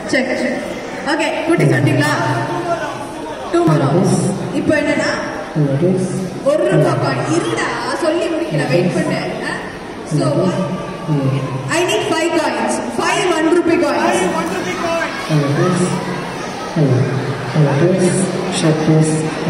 Check okay குட்டி சொன்னீங்களா two மரோஸ் இப்போ என்னன்னா Ladies. ஒரு ரூபாய் காயின் இருடா சொல்லி முடிக்கல வெயிட் பண்ணு so I need five coins five one rupee coins Ladies. Ladies. Check this.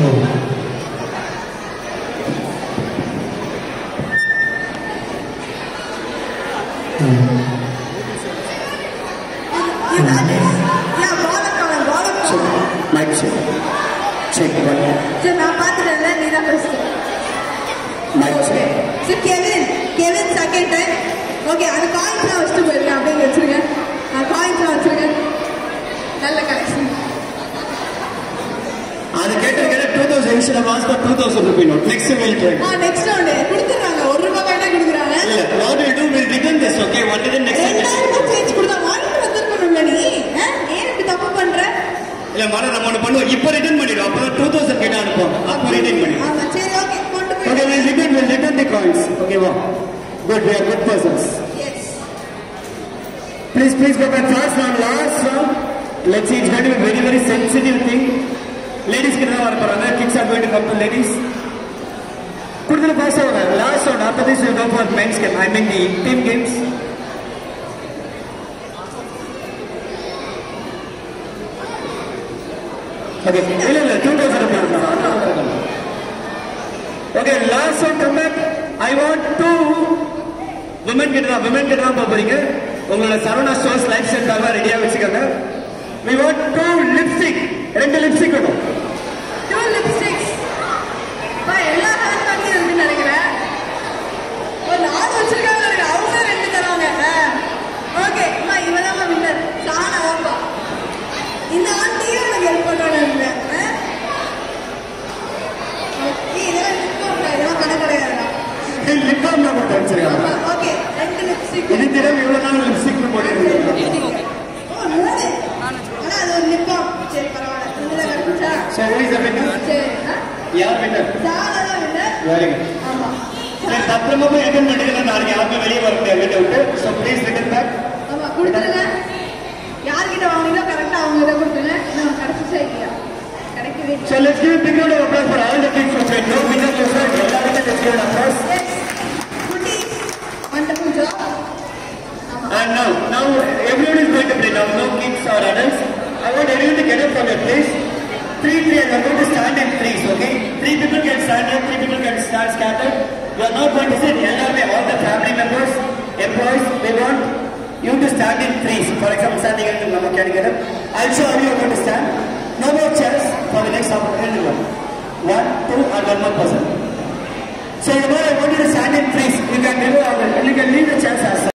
யா பாலக்காரன் பாலக்காரன் Mic check. Check one. சரி நான் பார்த்துட்டேன்ல நீ தான் first Mic okay check. So Kevin Kevin second time okay அது காயின்ஸ்லாம் வச்சுட்டு போயிருக்கேன் அப்படியே இங்க வச்சிருங்க நான் காயின்ஸ்லாம் வச்சிருக்கேன் நல்ல கலெக்ஷன் அது கேட்டிருக்கேன் டூ தௌசண்ட் இன்ஸ்டல் மாஸ் two thousand rupee note next will try ah next round கொடுத்துட்றாங்க ஒரு ரூபாய் காயினா கொடுக்குறாங்க இல்ல what will do will return this okay what is next ரெண்டாயிரம் ரூபாய் சேஞ்ச் கொடுத்தா வாங்கிட்டு வந்திருக்கணும்ல நீ ஆ? ஏன் இப்படி தப்பு பண்ற இல்ல மன நம்ம ஒண்ணு பண்ணுவோம் இப்போ ரிட்டர்ன் பண்ணிடுவோம் அப்போ டூ தௌசண்ட் கிட்ட அனுப்புவோம் அப்போ ரிட்டர்ன் பண்ணிடுவோம் ஆமா சரி ஓகே கொண்டு ஓகே போய் will return will return the coins ஓகேவா good we are good persons yes Please, please go back fast now. Last round. Let's see, it's going to be very, very sensitive thing. Ladies கிட்ட தான் வர போறாங்க. Kids are going to come to ladies. கொடுத்துல pass ஆகுங்க last round after this will go for men's game I mean the team games okay இல்ல இல்ல two thousand okay last round come back I want to women கிட்ட தான் women கிட்ட தான் போக போறீங்க உங்களோட சரவணா ஸ்டோர்ஸ் லைஃப் சென்டர்ல ரெடியா வச்சுக்கோங்க வி வாண்ட் டூ லிப்ஸ்டிக் ரெண்டு லிப்ஸ்டிக் வேணும் டூ லிப்ஸ்டிக்ஸ் பா எல்லா ஹேண்ட் பேக்கும் இருக்குன்னு நினைக்கிறேன் ஒரு நாலு வச்சிருக்காங்க நினைக்கிறேன் அவங்க ரெண்டு தருவாங்க ஓகே அம்மா இவதான் வின்னர் சாணா வாப்பா இந்த ஆண்டியும் எனக்கு ஹெல்ப் பண்ணணும் இருந்தேன் இதெல்லாம் discount ஆ, இதெல்லாம் கணக்கு கிடையாதுடா லிப் பாம் தான் மட்டும் வச்சிருக்காங்க ஓகே ரெண்டு லிப்ஸ்டிக் இது தினம் இவ்வளவு நாள் லிப்ஸ்டிக் போட்டு ஓ மூணு ஆனா அது ஒரு லிப் பாம் சரி பரவாயில்ல இதுல கிடைச்சா ஸோ இஸ் அ வின்னர் சரி ஆ? யார் வின்னர் சாணா தான் வின்னர் வெரி குட் ஆமா சரி பத்திரமா போய் ரிட்டர்ன் பண்ணிக்கலாம் நாளைக்கு யாருமே வெளியே வர முடியாது வீட்டை விட்டு ஸோ ப்ளீஸ் ரிட்டர்ன் பேக் ஆமா கொடுத்துருங்க யார்கிட்ட வாங்குனீங்களோ கரெக்டா அவங்க இதை கொடுத்துருங்க இன்னும் கிடைச்சிச்சா இல்லையா கிடைக்கவே இல்லை. So let's give a big round of applause for all the kids who played. No winner, loser. எல்லாருமே let's give an applause. Yes. Goodies. Wonderful job. ஆமா. And now, now everyone is going to play. Now, no kids or adults. I want everyone to get up from your place. Three, three, and we're going to stand in threes, okay? Three people can stand up, three people can stand scattered. We are not going to sit எல்லாருமே all the family members, employees, they want you to stand in threes. For example, standing in the can get up. I'll show how you are going to stand. No more chairs for the next opportunity. One, two, and one more person. So you know I want you to stand in threes. You can remove, you can leave the chairs as